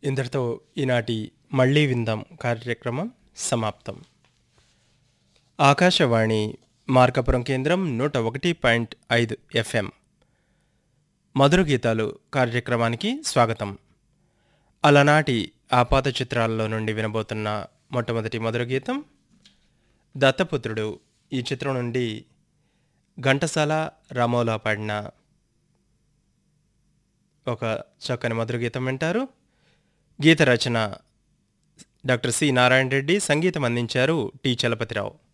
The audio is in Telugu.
ఇంతటితో ఈనాటి మళ్ళీ విందాం కార్యక్రమం సమాప్తం ఆకాశవాణి మార్కపురం కేంద్రం నూట ఒకటి పాయింట్ ఐదు ఎఫ్ఎం మధుర గీతాలు కార్యక్రమానికి స్వాగతం అలనాటి ఆపాత చిత్రాల్లో నుండి వినబోతున్న మొట్టమొదటి మధుర గీతం దత్తపుత్రుడు ఈ చిత్రం నుండి ఘంటసాల రామోలా పాడిన ఒక చక్కని మధుర గీతం వింటారు గీత రచన డాక్టర్ సి నారాయణ రెడ్డి సంగీతం అందించారు టి చలపతిరావు